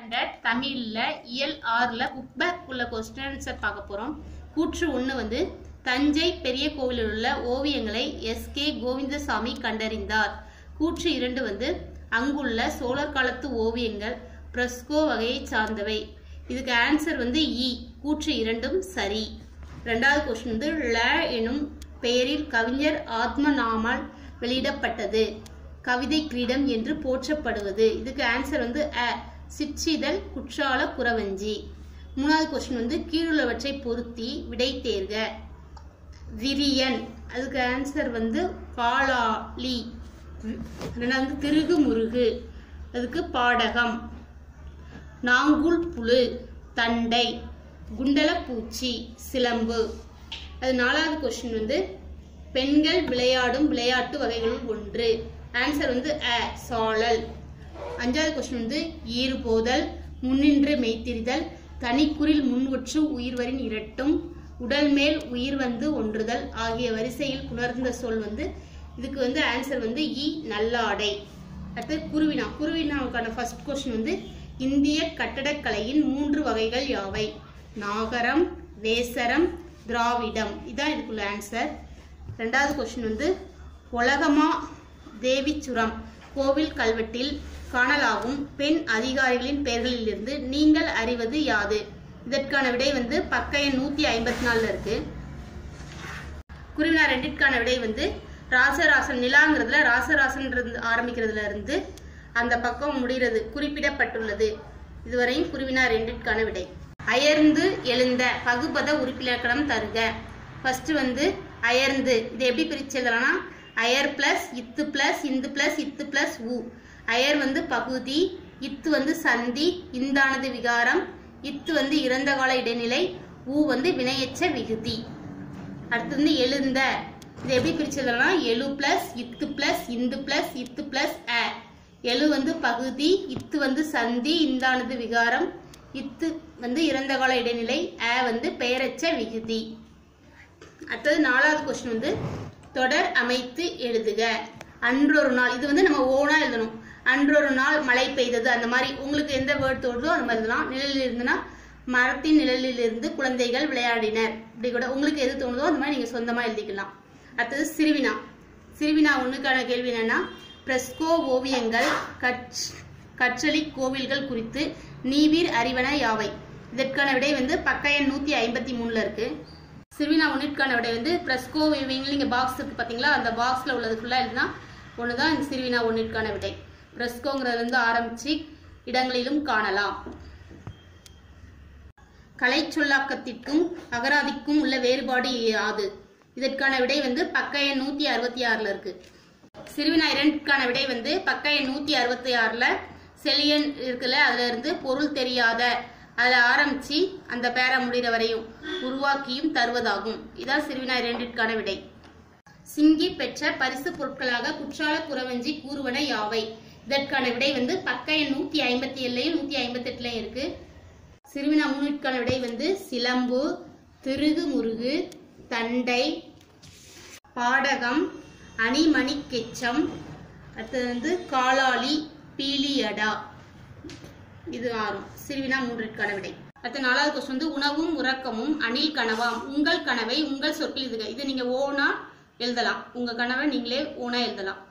standard தமிழ்ல இயல் ஆறுல புக் பேக் உள்ள கொஸ்டின் ஆன்சர் பார்க்க போறோம் கூற்று ஒண்ணு வந்து தஞ்சை பெரிய கோவிலில் உள்ள ஓவியங்களை எஸ் கே கோவிந்தசாமி கண்டறிந்தார் கூற்று இரண்டு வந்து அங்குள்ள சோழர் காலத்து ஓவியங்கள் பிரஸ்கோ வகையை சார்ந்தவை இதுக்கு ஆன்சர் வந்து இ கூற்று இரண்டும் சரி ரெண்டாவது கொஸ்டின் வந்து ல எனும் பெயரில் கவிஞர் ஆத்மநாமால் வெளியிடப்பட்டது கவிதை கிரீடம் என்று போற்றப்படுவது இதுக்கு ஆன்சர் வந்து அ சிற்றிதழ் குற்றால குறவஞ்சி மூணாவது கொஸ்டின் வந்து கீழுள்ளவற்றை பொருத்தி விடை தேர்க விரியன் அதுக்கு ஆன்சர் வந்து பாலாளி ரெண்டாவது திருகு முருகு அதுக்கு பாடகம் நாங்குல் புழு தண்டை குண்டலப்பூச்சி சிலம்பு அது நாலாவது கொஸ்டின் வந்து பெண்கள் விளையாடும் விளையாட்டு வகைகளுள் ஒன்று ஆன்சர் வந்து அ சாழல் அஞ்சாவது கொஸ்டின் வந்து ஈறுபோதல் முன்னின்று மெய்த்திரிதல் தனிக்குறில் முன்வற்று உயிர்வரின் இரட்டும் உடல் மேல் உயிர் வந்து ஒன்றுதல் ஆகிய வரிசையில் புணர்ந்த சொல் வந்து இதுக்கு வந்து ஆன்சர் வந்து இ நல்லாடை அடுத்து குருவினா குருவினாவுக்கான ஃபர்ஸ்ட் கொஸ்டின் வந்து இந்திய கட்டடக்கலையின் மூன்று வகைகள் யாவை நாகரம் வேசரம் திராவிடம் இதான் இதுக்குள்ள ஆன்சர் ரெண்டாவது கொஸ்டின் வந்து உலகமா தேவிச்சுரம் கோவில் கல்வெட்டில் காணலாகும் பெண் அதிகாரிகளின் பெயர்களிலிருந்து நீங்கள் அறிவது யாது இதற்கான விடை வந்து பக்க எண் நூத்தி ஐம்பத்தி நாலுல இருக்கு குருவினா ரெண்டிற்கான விடை வந்து ராசராசன் நிலாங்கிறதுல ராசராசன் ஆரம்பிக்கிறதுல இருந்து அந்த பக்கம் முடிகிறது குறிப்பிடப்பட்டுள்ளது இதுவரையும் குருவினா ரெண்டிற்கான விடை அயர்ந்து எழுந்த பகுபத உறுப்பிலக்கணம் தருக ஃபர்ஸ்ட் வந்து அயர்ந்து இது எப்படி பிரிச்சு எழுதலாம்னா அயர் பிளஸ் இத்து பிளஸ் இந்து பிளஸ் இத்து பிளஸ் உ அயர் வந்து பகுதி இத்து வந்து சந்தி இந்தானது விகாரம் இத்து வந்து இறந்த கால இடைநிலை ஊ வந்து வினையச்ச விகுதி அடுத்து வந்து எழுந்த இது எப்படி பிரிச்சதுனா எழு பிளஸ் இத்து பிளஸ் இந்து பிளஸ் இத்து பிளஸ் அ எழு வந்து பகுதி இத்து வந்து சந்தி இந்தானது விகாரம் இத்து வந்து இறந்த கால இடைநிலை அ வந்து பெயரச்ச விகுதி அடுத்தது நாலாவது கொஸ்டின் வந்து தொடர் அமைத்து எழுதுக அன்றொரு நாள் இது வந்து நம்ம ஓனா எழுதணும் அன்றொரு நாள் மழை பெய்தது அந்த மாதிரி உங்களுக்கு எந்த வேர்ட் தோடுதோ அந்த மாதிரி எழுதலாம் நிழலில் இருந்துன்னா மரத்தின் நிழலில் இருந்து குழந்தைகள் விளையாடினர் இப்படி கூட உங்களுக்கு எது தோணுதோ அந்த மாதிரி நீங்க சொந்தமா எழுதிக்கலாம் அடுத்தது சிறுவினா சிறுவினா ஒண்ணுக்கான கேள்வி என்னன்னா பிரஸ்கோ ஓவியங்கள் கச் கற்றளி கோவில்கள் குறித்து நீவீர் அறிவன யாவை இதற்கான விடை வந்து பக்க எண் நூத்தி ஐம்பத்தி மூணுல இருக்கு சிறுவினா ஒன்றிற்கான விடை வந்து பிரஸ்கோ ஓவியங்கள் இங்க பாக்ஸ் இருக்கு பாத்தீங்களா அந்த பாக்ஸ்ல உள்ளது ஃபுல்லா எழுதுனா ஒண்ணுதான் இந்த சிறுவினா ஒன்றிற்கான விடை பிரஸ்கோங்கிறதுல இருந்து ஆரம்பிச்சு இடங்களிலும் காணலாம் கலை சொல்லாக்கத்திற்கும் அகராதிக்கும் உள்ள வேறுபாடு யாது இதற்கான விடை வந்து பக்க எண் நூத்தி அறுபத்தி ஆறுல இருக்கு சிறுவினா இரண்டுக்கான விடை வந்து பக்க எண் நூத்தி அறுபத்தி ஆறுல செலியன் இருக்குல்ல அதுல இருந்து பொருள் தெரியாத அதுல ஆரம்பிச்சு அந்த பேர முடிகிற வரையும் உருவாக்கியும் தருவதாகும் இதான் சிறுவினா இரண்டிற்கான விடை சிங்கி பெற்ற பரிசு பொருட்களாக குற்றால குறவஞ்சி கூறுவன யாவை இதற்கான விடை வந்து பக்க எண் நூத்தி ஐம்பத்தி ஏழுலையும் நூத்தி ஐம்பத்தி எட்டுலயும் இருக்கு சிறுவினா மூணுக்கான விடை வந்து சிலம்பு திருகு முருகு தண்டை பாடகம் அணிமணி கெச்சம் அடுத்தது வந்து காலாளி பீலியடா இது ஆறும் சிறுவினா மூன்றிற்கான விடை அடுத்த நாலாவது கொஸ்டின் வந்து உணவும் உறக்கமும் அணில் கனவாம் உங்கள் கனவை உங்கள் சொற்கள் இதுக இது நீங்க ஓனா எழுதலாம் உங்க கனவை நீங்களே ஓனா எழுதலாம்